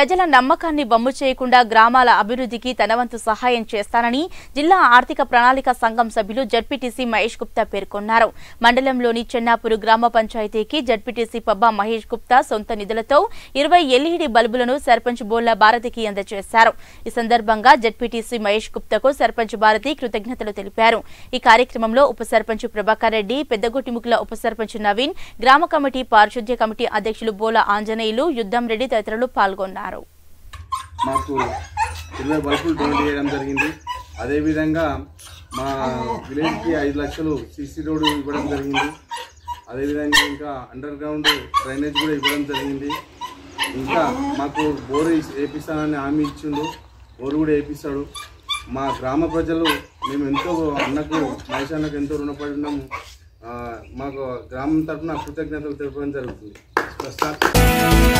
ప్రజల నమ్మకాన్ని బొమ్ము చేయకుండా గ్రామాల అభివృద్ధికి తన వంతు సహాయం చేస్తానని జిల్లా ఆర్థిక ప్రణాళిక సంఘం సభ్యులు జడ్పీటీసీ మహేష్ గుప్తా పేర్కొన్నారు మండలంలోని చెన్నాపూరు గ్రామ పంచాయతీకి జడ్పీటీసీ పబ్బా మహేష్ గుప్తా సొంత నిధులతో ఇరవై ఎల్ఈడి బల్బులను సర్పంచ్ బోల్లా భారతికి అందజేశారు ఈ సందర్భంగా జడ్పీటీసీ మహేష్ గుప్తాకు సర్పంచ్ భారతి కృతజ్ఞతలు తెలిపారు ఈ కార్యక్రమంలో ఉప సర్పంచ్ ప్రభాకర్ రెడ్డి పెద్దగొట్టిముకుల ఉప సర్పంచ్ నవీన్ గ్రామ కమిటీ పారిశుద్ధ్య కమిటీ అధ్యక్షులు బోల ఆంజనేయులు యుద్ధం రెడ్డి తదితరులు పాల్గొన్నారు మాకు ఇరవై బల్బులు డొనేట్ చేయడం జరిగింది అదేవిధంగా మా విలేజ్కి ఐదు లక్షలు సీసీ రోడ్డు ఇవ్వడం జరిగింది అదేవిధంగా ఇంకా అండర్ గ్రౌండ్ డ్రైనేజ్ కూడా ఇవ్వడం జరిగింది ఇంకా మాకు బోరు ఇస్- వేపిస్తానని హామీ ఇచ్చిండు బోరు కూడా వేపిస్తాడు మా గ్రామ ప్రజలు మేము ఎంతో అన్నకు మహేష్ అన్నకు ఎంతో రుణపడి ఉన్నాము ఆ, మాకు గ్రామం తరఫున కృతజ్ఞతలు తెలపడం జరుగుతుంది ప్రస్తుతం